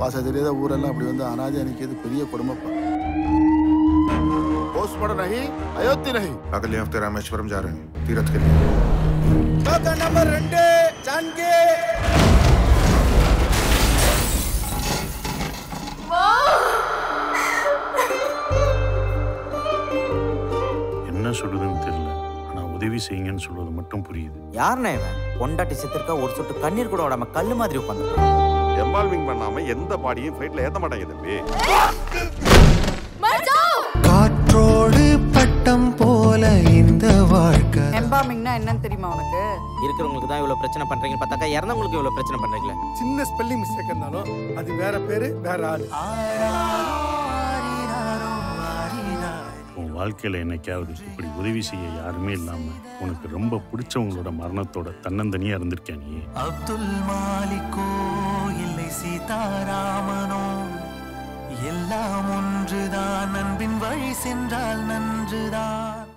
பாச தெரியாத ஊரெல்லாம் அப்படி வந்து அனாதையா நிற்கிறது பெரிய கொடுமைப்பா போஸ்ட்மார்ட்டம் நகி அயோத்தி நகி अगले हफ्ते रामेश्वरम जा रहे हैं तीर्थ के लिए நம்பர் ரெண்டு ஜான்கி என்ன சொல்லுதுன்னு தெரியல ஆனா உதவி செய்யுங்கன்னு சொல்றது மட்டும் புரியுது யாருண்ணே இவன் பொண்டாட்டி செத்துருக்கா ஒரு சொட்டு கண்ணீர் கூட விடாம கல்லு மாதிரி உட்காந்து எம்பால்விங் பண்ணாம எந்த பாடியும் ஃபிளைட்ல ஏத்த மாட்டாங்க தம்பி காற்றோடு பட்டம் போல இந்த வாழ்க்கை எம்பாமிங்னா என்னன்னு தெரியுமா உனக்கு இருக்கிறவங்களுக்கு தான் இவ்வளவு பிரச்சனை பண்றீங்கன்னு பார்த்தாக்கா இறந்தவங்களுக்கு இவ்வளவு பிரச்சனை பண்றீங்களே சின்ன ஸ்பெல்லிங் மிஸ்டேக் இருந்தாலும் அது வேற பேரு வேற ஆளு உன் வாழ்க்கையில என்னைக்காவது இப்படி உதவி செய்ய யாருமே இல்லாம உனக்கு ரொம்ப பிடிச்சவங்களோட மரணத்தோட தன்னந்தனியா இருந்திருக்கியா நீ அப்துல் மாலிக்கோ இல்லை சீதாராமனோ எல்லாம் ஒன்றுதான் அன்பின் வழி சென்றால் நன்றுதான்